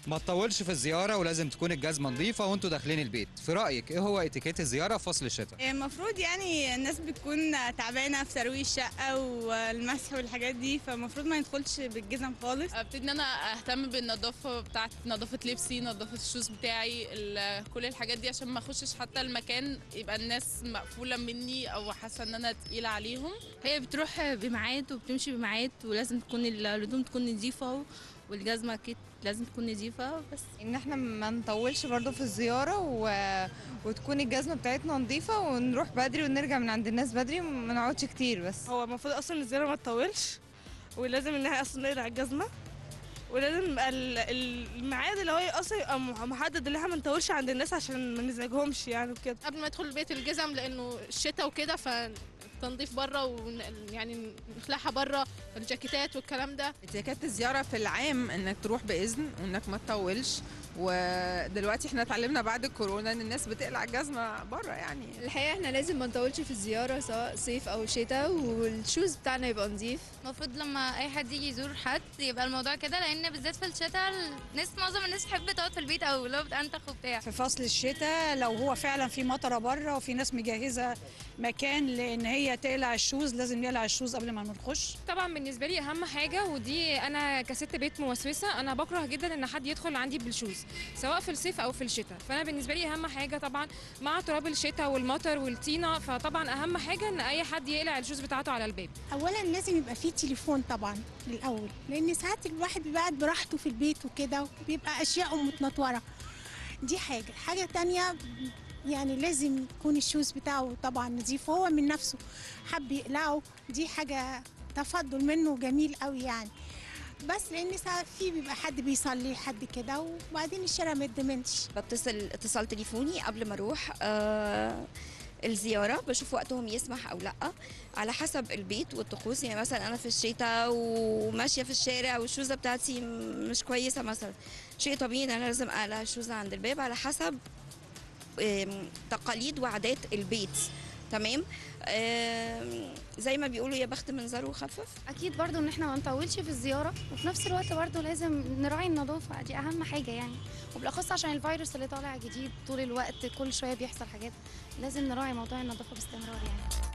ما تطولش في الزياره ولازم تكون الجزمه نظيفه وانتوا داخلين البيت في رايك ايه هو اتيكيت الزياره في فصل الشتاء المفروض يعني الناس بتكون تعبانه في ترويج الشقه والمسح والحاجات دي فالمفروض ما ندخلش بالجزم خالص ابتدي ان انا اهتم بالنظافه بتاعت نظافه لبسي نظافه الشوز بتاعي ال- كل الحاجات دي عشان ما اخشش حتى المكان يبقى الناس مقفوله مني او حاسه ان انا تقيله عليهم هي بتروح بميعاد وبتمشي بميعاد ولازم تكون الهدوم تكون نظيفة والجزمة أكيد لازم تكون نظيفة بس ان احنا ما نطولش برضو في الزيارة و... وتكون الجزمة بتاعتنا نظيفة ونروح بدري ونرجع من عند الناس بدري وما نقعدش كتير بس هو المفروض اصلا الزياره ما تطولش ولازم ان احنا اصلا نقلع الجزمه ولازم يبقى ال- ال- الميعاد اللي هو اصلا يبقى م- محدد اللي احنا ما نطولش عند الناس عشان ما نزعجهمش يعني وكده قبل ما ادخل البيت الجزم لانه الشتاء وكده فالتنظيف بره ويعني نخلعها بره الجاكيتات والكلام ده اتيكات الزيارة في العام انك تروح بإذن وانك ما تطولش ودلوقتي احنا اتعلمنا بعد الكورونا ان الناس بتقلع الجزمة بره يعني الحقيقة احنا لازم ما نطولش في الزيارة سواء صيف أو شتاء والشوز بتاعنا يبقى نظيف المفروض لما اي حد يجي يزور حد يبقى الموضوع كده لان بالذات في الشتاء الناس معظم الناس تحب تقعد في البيت او لو بتنتخ وبتاع في فصل الشتاء لو هو فعلا في مطره بره وفي ناس مجهزه مكان لان هي تقلع الشوز لازم نقلع الشوز قبل ما نخش طبعا بالنسبه لي اهم حاجه ودي انا كست بيت موسوسه انا بكره جدا ان حد يدخل عندي بالشوز سواء في الصيف او في الشتاء فانا بالنسبه لي اهم حاجه طبعا مع تراب الشتاء والمطر والطينه فطبعا اهم حاجه ان اي حد يقلع الشوز بتاعته على الباب اولا لازم يبقى فيه تليفون طبعا الاول لان ساعات الواحد بيبقى قاعد براحته في البيت وكده وبيبقى اشياءه متنطوره دي حاجه حاجه تانية يعني لازم يكون الشوز بتاعه طبعا نظيف وهو من نفسه حب يقلعه دي حاجه تفضل منه جميل قوي يعني بس لان ساعات في بيبقى حد بيصلي حد كده وبعدين الشارع ما يتضمنش بتصل اتصال تليفوني قبل ما اروح آه الزيارة بشوف وقتهم يسمح أو لأ على حسب البيت والطقوس يعني مثلا أنا في الشتاء وماشية في الشارع والشوزة بتاعتي م- مش كويسة مثلا شيء طبيعي إن أنا لازم أقلع الشوزة عند الباب على حسب آم، تقاليد وعادات البيت تمام آم، زي ما بيقولوا يا بخت من زار وخفف اكيد برضو ان احنا ما نطولش في الزياره وفي نفس الوقت برضو لازم نراعي النظافه دي اهم حاجه يعني وبالاخص عشان الفيروس اللي طالع جديد طول الوقت كل شويه بيحصل حاجات لازم نراعي موضوع النظافه باستمرار يعني